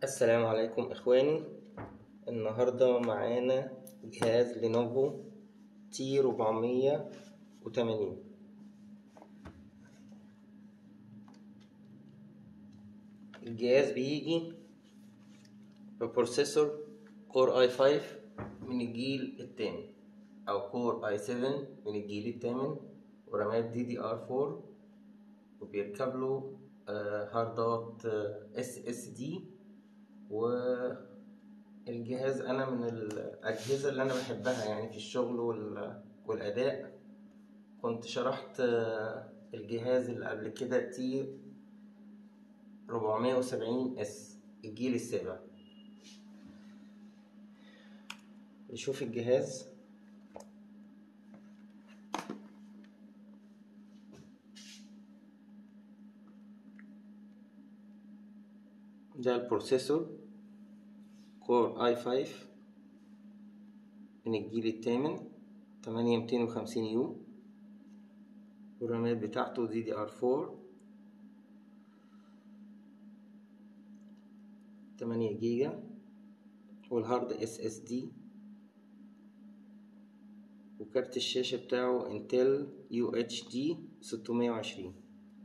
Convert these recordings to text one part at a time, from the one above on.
السلام عليكم اخواني النهارده معانا جهاز لينوفو تي 480 الجهاز بيجي ببروسيسور كور اي 5 من الجيل الثامن او كور اي 7 من الجيل الثامن ورامات دي دي ار 4 وبيركب له آه، هاردات اس اس دي والجهاز انا من الاجهزه اللي انا بحبها يعني في الشغل وال- والاداء كنت شرحت آه، الجهاز اللي قبل كده تي 470 اس الجيل السابع نشوف الجهاز ده البروسيسور كور اي 5 من الجيل الثامن تمانية ميتين وخمسين يو والرامات بتاعته دي دي ار 4 تمانية جيجا والهارد اس اس دي وكارت الشاشة بتاعه انتل يو اتش دي ستمية وعشرين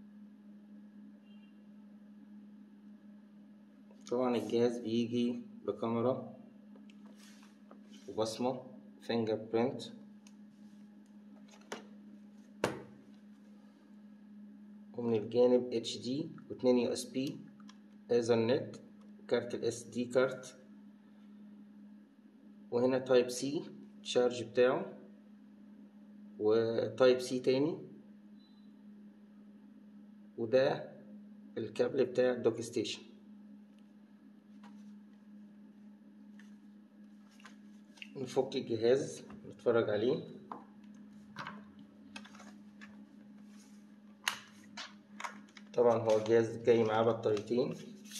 طبعا الجهاز بيجي بكاميرا وبصمة فينجر برينت ومن الجانب اتش دي واتنين يو اس بي ايثرنت كارت الاس دي كارت وهنا تايب سي تشارج بتاعه وتايب سي تاني وده الكابل بتاع الدوك ستيشن نفك الجهاز نتفرج عليه طبعا هو الجهاز جاي معاه بطاريتين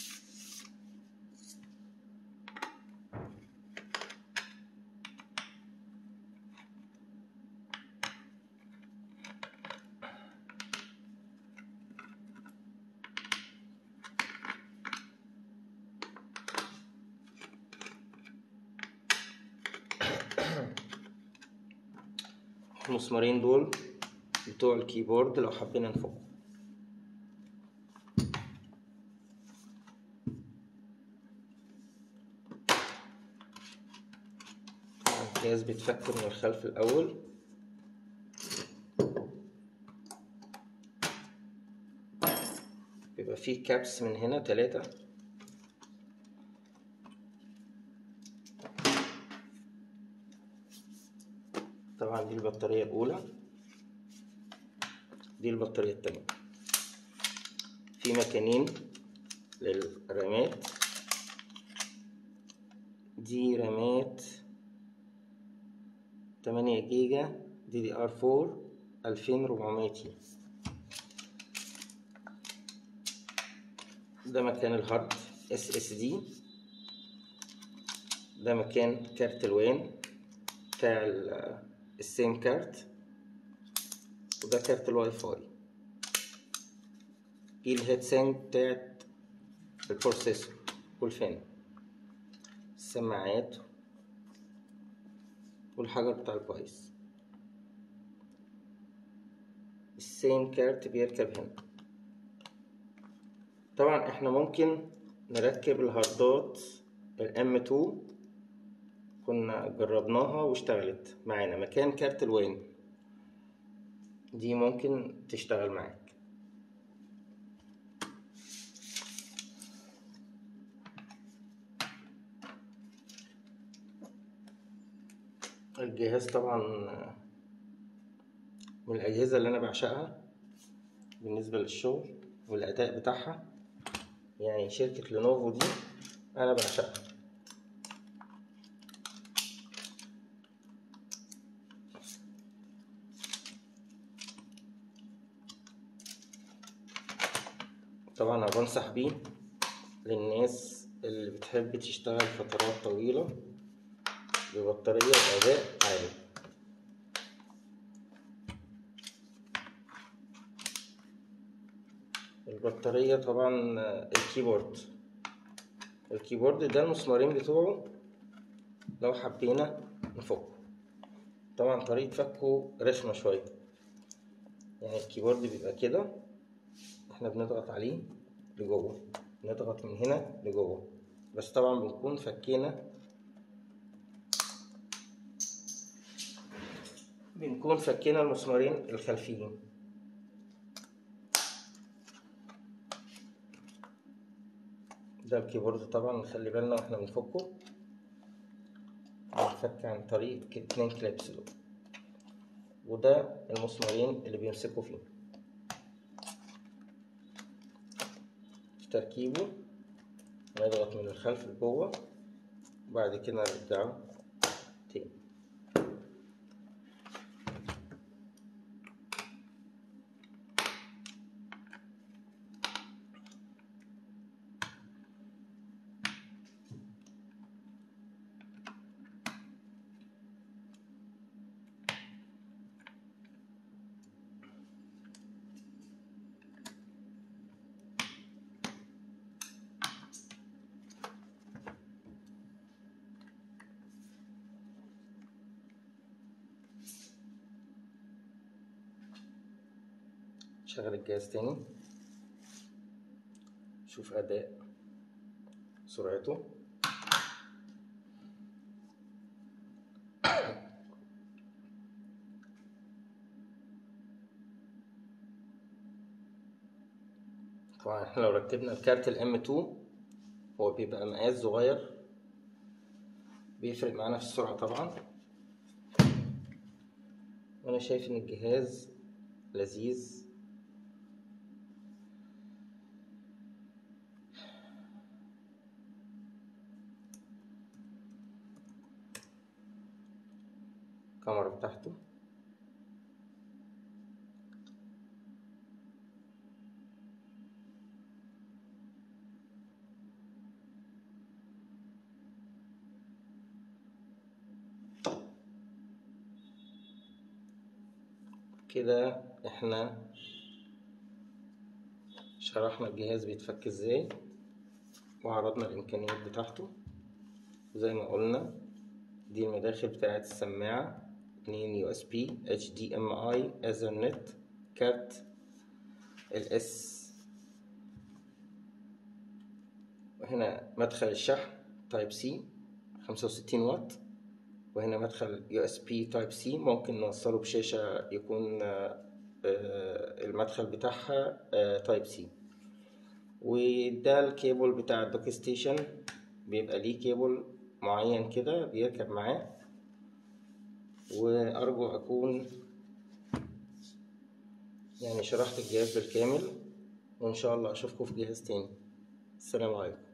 المسمارين دول بتوع الكيبورد لو حبينا نفكه الجهاز بيتفك من الخلف الأول بيبقى فيه كابس من هنا تلاتة طبعا دي البطارية الأولى دي البطارية التانية في مكانين للرامات دي رامات تمانية جيجا دي دي ار فور ألفين ربعمية تي ده مكان الهارد اس اس دي ده مكان كارت الوان بتاع ال- السيم كارت وده كارت الواي فاي دي الهيد سينك بتاعت البروسيسور والفان السماعات والحجر بتاع البايس السيم كارت بيركب هنا طبعا احنا ممكن نركب الهاردات الام 2 كنا جربناها واشتغلت معانا مكان كارت الوان دي ممكن تشتغل معاك الجهاز طبعا من الأجهزة اللي أنا بعشقها بالنسبة للشغل والأداء بتاعها يعني شركة لينوفو دي أنا بعشقها طبعا أنا بنصح بيه للناس اللي بتحب تشتغل فترات طويلة ببطارية وأداء عالي البطارية طبعا الكيبورد الكيبورد ده المسمارين بتوعه لو حبينا نفكه طبعا طريقة فكه رخمة شوية يعني الكيبورد بيبقى كده احنا بنضغط عليه لجوه نضغط من هنا لجوه بس طبعا بنكون فكينا بنكون فكينا المسمارين الخلفيين ده الكيبورد طبعا نخلي بالنا واحنا بنفكه بنفك عن طريق اتنين كليبس دول وده المسمارين اللي بيمسكوا فيه في تركيبه نضغط من الخلف لجوه وبعد كده نرجعه تاني شغل الجهاز تاني شوف أداء سرعته طبعا احنا لو ركبنا الكارت الام 2 هو بيبقى مقاس صغير بيفرق معانا في السرعة طبعا وانا شايف ان الجهاز لذيذ الكاميرا بتاعته كده احنا شرحنا الجهاز بيتفك ازاي وعرضنا الامكانيات بتاعته زي ما قلنا دي المداخل بتاعت السماعة اتنين يو اس بي اتش دي ام اي ايثرنت كارت الاس وهنا مدخل الشحن تايب سي خمسة وستين واط وهنا مدخل يو اس بي تايب سي ممكن نوصله بشاشة يكون المدخل بتاعها تايب سي وده الكيبل بتاع الدوك ستيشن بيبقى ليه كيبل معين كده بيركب معاه وأرجو أكون يعني شرحت الجهاز بالكامل وإن شاء الله أشوفكم في جهاز تاني السلام عليكم